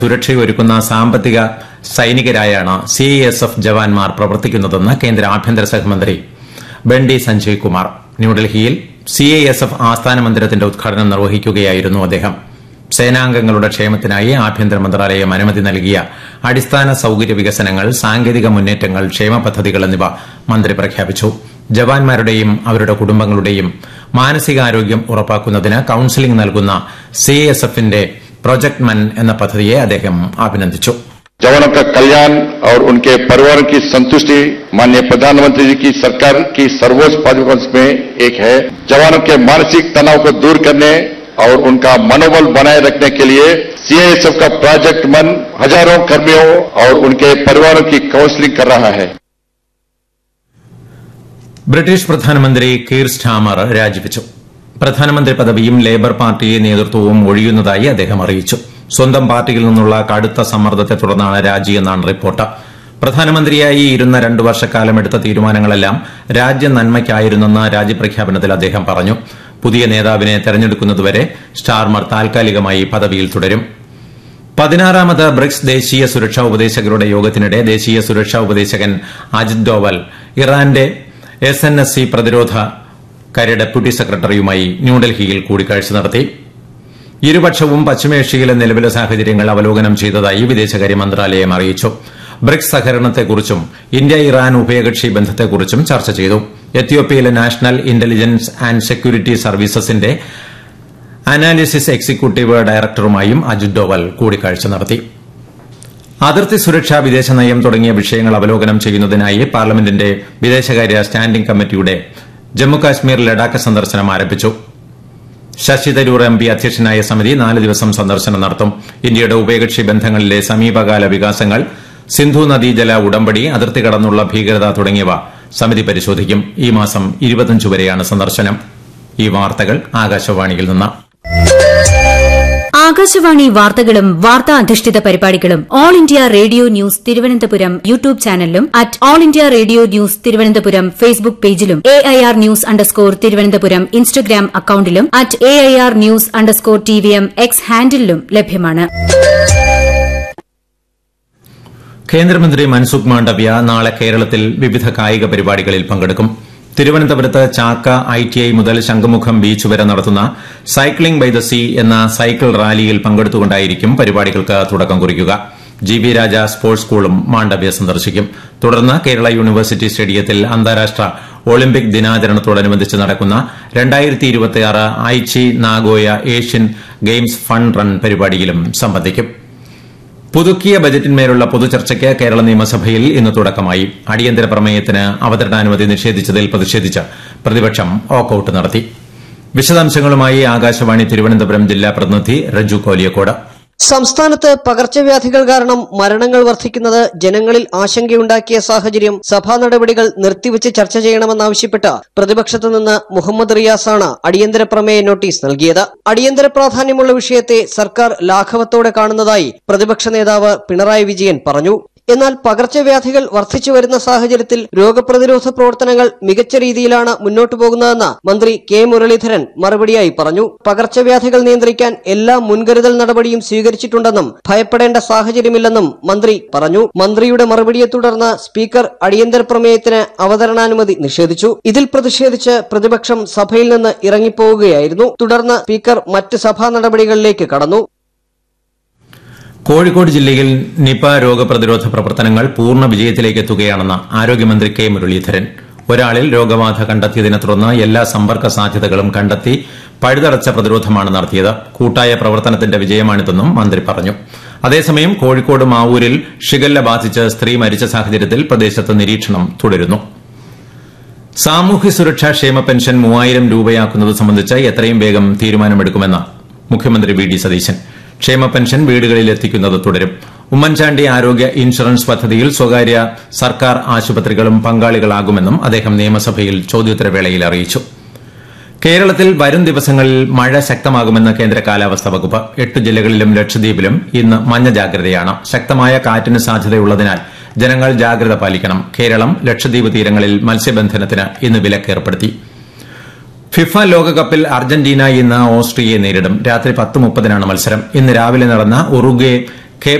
സുരക്ഷയൊരുക്കുന്ന സാമ്പത്തിക സൈനികരായാണ് സിഐഎസ്എഫ് ജവാന്മാർ പ്രവർത്തിക്കുന്നതെന്ന് കേന്ദ്ര ആഭ്യന്തര സഹമന്ത്രി ബണ്ടി സഞ്ജയ് കുമാർ ന്യൂഡൽഹിയിൽ സിഐഎസ്എഫ് ആസ്ഥാന മന്ദിരത്തിന്റെ ഉദ്ഘാടനം നിർവഹിക്കുകയായിരുന്നു അദ്ദേഹം സേനാംഗങ്ങളുടെ ക്ഷേമത്തിനായി ആഭ്യന്തര മന്ത്രാലയം അനുമതി നൽകിയ അടിസ്ഥാന സൌകര്യ വികസനങ്ങൾ സാങ്കേതിക മുന്നേറ്റങ്ങൾ ക്ഷേമ പദ്ധതികൾ എന്നിവ മന്ത്രി പ്രഖ്യാപിച്ചു ജവാന്മാരുടെയും അവരുടെ കുടുംബങ്ങളുടെയും മാനസികാരോഗ്യം ഉറപ്പാക്കുന്നതിന് കൌൺസിലിംഗ് നൽകുന്ന സിഐഎസ്എഫിന്റെ പ്രൊജക്ട് മൻ എന്ന പദ്ധതിയെ അദ്ദേഹം അഭിനന്ദിച്ചു जवानों का कल्याण और उनके परिवारों की संतुष्टि माननीय प्रधानमंत्री जी की सरकार की सर्वोच्च प्राथमिकता में एक है जवानों के मानसिक तनाव को दूर करने और उनका मनोबल बनाए रखने के लिए सीआईएसएफ का प्रोजेक्ट मन हजारों कर्मियों और उनके परिवारों की काउंसलिंग कर रहा है ബ്രിട്ടീഷ് പ്രധാനമന്ത്രി കീർ സ്റ്റാമർ രാജിവെച്ചു പ്രധാനമന്ത്രി പദവിയും ലേബർ പാർട്ടി നേതൃത്വവും ഒഴിയുന്നതായി അദ്ദേഹം അറിയിച്ചു സ്വന്തം പാർട്ടിയിൽ നിന്നുള്ള കടുത്ത സമ്മർദ്ദത്തെ തുടർന്നാണ് രാജിയെന്നാണ് റിപ്പോർട്ട് പ്രധാനമന്ത്രിയായി ഇരുന്ന രണ്ടു വർഷക്കാലം എടുത്ത തീരുമാനങ്ങളെല്ലാം രാജ്യ നന്മയ്ക്കായിരുന്നെന്ന് രാജ്യപ്രഖ്യാപനത്തിൽ അദ്ദേഹം പറഞ്ഞു പുതിയ നേതാവിനെ തെരഞ്ഞെടുക്കുന്നതുവരെ സ്റ്റാർമർ താൽക്കാലികമായി പദവിയിൽ തുടരും പതിനാറാമത് ബ്രിക്സ് ദേശീയ സുരക്ഷാ ഉപദേശകരുടെ യോഗത്തിനിടെ ദേശീയ സുരക്ഷാ ഉപദേശകൻ അജിത് ഡോവൽ ഇറാന്റെ എസ് എൻ എസ് സി പ്രതിരോധ കാര്യ ഡെപ്യൂട്ടി സെക്രട്ടറിയുമായി ന്യൂഡൽഹിയിൽ കൂടിക്കാഴ്ച നടത്തി ഇരുപക്ഷവും പശ്ചിമേഷ്യയിലെ നിലവിലെ സാഹചര്യങ്ങൾ അവലോകനം ചെയ്തതായി വിദേശകാര്യ മന്ത്രാലയം അറിയിച്ചു ബ്രിക്സ് സഹകരണത്തെക്കുറിച്ചും ഇന്ത്യ ഇറാൻ ഉഭയകക്ഷി ബന്ധത്തെക്കുറിച്ചും ചർച്ച ചെയ്തു എത്യോപ്യയിലെ നാഷണൽ ഇന്റലിജൻസ് ആൻഡ് സെക്യൂരിറ്റി സർവീസസിന്റെ അനാലിസിസ് എക്സിക്യൂട്ടീവ് ഡയറക്ടറുമായും അജിത് ഡോവൽ കൂടിക്കാഴ്ച നടത്തി അതിർത്തി സുരക്ഷ വിദേശനയം തുടങ്ങിയ വിഷയങ്ങൾ അവലോകനം ചെയ്യുന്നതിനായി പാർലമെന്റിന്റെ വിദേശകാര്യ സ്റ്റാൻഡിംഗ് കമ്മിറ്റിയുടെ ജമ്മുകാശ്മീർ ലഡാക്ക് സന്ദർശനം ആരംഭിച്ചു ശശി തരൂർ എം പി അധ്യക്ഷനായ സമിതി നാല് ദിവസം സന്ദർശനം നടത്തും ഇന്ത്യയുടെ ഉഭയകക്ഷി ബന്ധങ്ങളിലെ സമീപകാല വികാസങ്ങൾ സിന്ധു നദീജല ഉടമ്പടി അതിർത്തി കടന്നുള്ള ഭീകരത തുടങ്ങിയവ സമിതി പരിശോധിക്കും ഈ മാസം ഇരുപത്തിയഞ്ച് വരെയാണ് സന്ദർശനം ഈ വാർത്തകൾ ആകാശവാണിയിൽ നിന്ന് ആകാശവാണി വാർത്തകളും വാർത്താ അധിഷ്ഠിത പരിപാടികളും All India Radio News Thiruvananthapuram YouTube ചാനലിലും at All India Radio News Thiruvananthapuram Facebook പേജിലും A I R news underscore Thiruvananthapuram Instagram അക്കൌണ്ടിലും at A I R news underscore T V M X ഹാൻഡിലും ലഭ്യമാണ് കേന്ദ്രമന്ത്രി മൻസുഖ് മാണ്ഡവ്യ നാളെ കേരളത്തിൽ വിവിധ കായിക പരിപാടികളിൽ പങ്കെടുക്കും തിരുവനന്തപുരത്ത് ചാക്ക ഐ ടി ഐ മുതൽ ശംഖുമുഖം ബീച്ച് വരെ നടത്തുന്ന സൈക്ലിംഗ് ബൈ ദ സീ എന്ന സൈക്കിൾ റാലിയിൽ പങ്കെടുത്തുകൊണ്ടായിരിക്കും പരിപാടികൾക്ക് തുടക്കം കുറിക്കുക ജി ബി രാജ സ്പോർട്സ് സ്കൂളും മാണ്ഡവ്യ സന്ദർശിക്കും തുടർന്ന് കേരള യൂണിവേഴ്സിറ്റി സ്റ്റേഡിയത്തിൽ അന്താരാഷ്ട്ര ഒളിമ്പിക് ദിനാചരണത്തോടനുബന്ധിച്ച് നടക്കുന്ന Aichi Nagoya Asian games fund run പരിപാടിയിലും സംബന്ധിക്കും പുതുക്കിയ ബജറ്റിന്മേലുള്ള പൊതുചർച്ചയ്ക്ക് കേരള നിയമസഭയിൽ ഇന്ന് തുടക്കമായി അടിയന്തര പ്രമേയത്തിന് അവതരണാനുമതി നിഷേധിച്ചതിൽ പ്രതിഷേധിച്ച് പ്രതിപക്ഷം വാക്കൌട്ട് നടത്തി വിശദാംശങ്ങളുമായി ആകാശവാണി തിരുവനന്തപുരം ജില്ലാ പ്രതിനിധി രജു കോലിയക്കോട് സംസ്ഥാനത്ത് പകർച്ചവ്യാധികൾ കാരണം മരണങ്ങൾ വർദ്ധിക്കുന്നത് ജനങ്ങളിൽ ആശങ്കയുണ്ടാക്കിയ സാഹചര്യം സഭാ നടപടികൾ നിർത്തിവച്ച് ചർച്ച ചെയ്യണമെന്നാവശ്യപ്പെട്ട് പ്രതിപക്ഷത്തു നിന്ന് മുഹമ്മദ് റിയാസാണ് അടിയന്തര പ്രമേയ നോട്ടീസ് നൽകിയത് അടിയന്തര പ്രാധാന്യമുള്ള വിഷയത്തെ സർക്കാർ ലാഘവത്തോടെ കാണുന്നതായി പ്രതിപക്ഷ നേതാവ് പിണറായി വിജയൻ പറഞ്ഞു എന്നാൽ പകർച്ചവ്യാധികൾ വർദ്ധിച്ചു വരുന്ന സാഹചര്യത്തിൽ രോഗപ്രതിരോധ പ്രവർത്തനങ്ങൾ മികച്ച രീതിയിലാണ് മുന്നോട്ടു പോകുന്നതെന്ന് മന്ത്രി കെ മുരളീധരൻ മറുപടിയായി പറഞ്ഞു പകർച്ചവ്യാധികൾ നിയന്ത്രിക്കാൻ എല്ലാ മുൻകരുതൽ നടപടിയും സ്വീകരിച്ചിട്ടുണ്ടെന്നും ഭയപ്പെടേണ്ട സാഹചര്യമില്ലെന്നും മന്ത്രി പറഞ്ഞു മന്ത്രിയുടെ മറുപടിയെ തുടർന്ന് സ്പീക്കർ അടിയന്തര പ്രമേയത്തിന് അവതരണാനുമതി നിഷേധിച്ചു ഇതിൽ പ്രതിഷേധിച്ച് പ്രതിപക്ഷം സഭയിൽ നിന്ന് ഇറങ്ങിപ്പോവുകയായിരുന്നു തുടർന്ന് സ്പീക്കർ മറ്റ് സഭാ നടപടികളിലേക്ക് കടന്നു കോഴിക്കോട് ജില്ലയിൽ നിപ രോഗപ്രതിരോധ പ്രവർത്തനങ്ങൾ പൂർണ്ണ വിജയത്തിലേക്ക് എത്തുകയാണെന്ന് ആരോഗ്യമന്ത്രി കെ മുരളീധരൻ ഒരാളിൽ രോഗബാധ കണ്ടെത്തിയതിനെ തുടർന്ന് എല്ലാ സമ്പർക്ക സാധ്യതകളും കണ്ടെത്തി പഴുതടച്ച പ്രതിരോധമാണ് നടത്തിയത് കൂട്ടായ പ്രവർത്തനത്തിന്റെ വിജയമാണിതെന്നും മന്ത്രി പറഞ്ഞു അതേസമയം കോഴിക്കോട് മാവൂരിൽ ഷിഗല്ല ബാധിച്ച് സ്ത്രീ മരിച്ച സാഹചര്യത്തിൽ പ്രദേശത്ത് നിരീക്ഷണം തുടരുന്നു സാമൂഹ്യ സുരക്ഷാ ക്ഷേമ പെൻഷൻ മൂവായിരം രൂപയാക്കുന്നത് സംബന്ധിച്ച് എത്രയും വേഗം തീരുമാനമെടുക്കുമെന്ന് മുഖ്യമന്ത്രി വി ഡി സതീശൻ ക്ഷേമ പെൻഷൻ വീടുകളിൽ എത്തിക്കുന്നത് തുടരും ഉമ്മൻചാണ്ടി ആരോഗ്യ ഇൻഷുറൻസ് പദ്ധതിയിൽ സ്വകാര്യ സർക്കാർ ആശുപത്രികളും പങ്കാളികളാകുമെന്നും അദ്ദേഹം നിയമസഭയിൽ ചോദ്യോത്തരവേളയിൽ അറിയിച്ചു കേരളത്തിൽ വരും ദിവസങ്ങളിൽ മഴ ശക്തമാകുമെന്ന് കേന്ദ്ര കാലാവസ്ഥാ വകുപ്പ് എട്ട് ജില്ലകളിലും ലക്ഷദ്വീപിലും ഇന്ന് മഞ്ഞ ജാഗ്രതയാണ് ശക്തമായ കാറ്റിന് സാധ്യതയുള്ളതിനാൽ ജനങ്ങൾ ജാഗ്രത പാലിക്കണം കേരളം ലക്ഷദ്വീപ് തീരങ്ങളിൽ മത്സ്യബന്ധനത്തിന് ഇന്ന് വിലക്കേർപ്പെടുത്തി ഫിഫ ലോകകപ്പിൽ അർജന്റീന ഇന്ന് ഓസ്ട്രിയയെ നേരിടും രാത്രി പത്ത് മുപ്പതിനാണ് മത്സരം ഇന്ന് രാവിലെ നടന്ന ഉറുഗ്വെ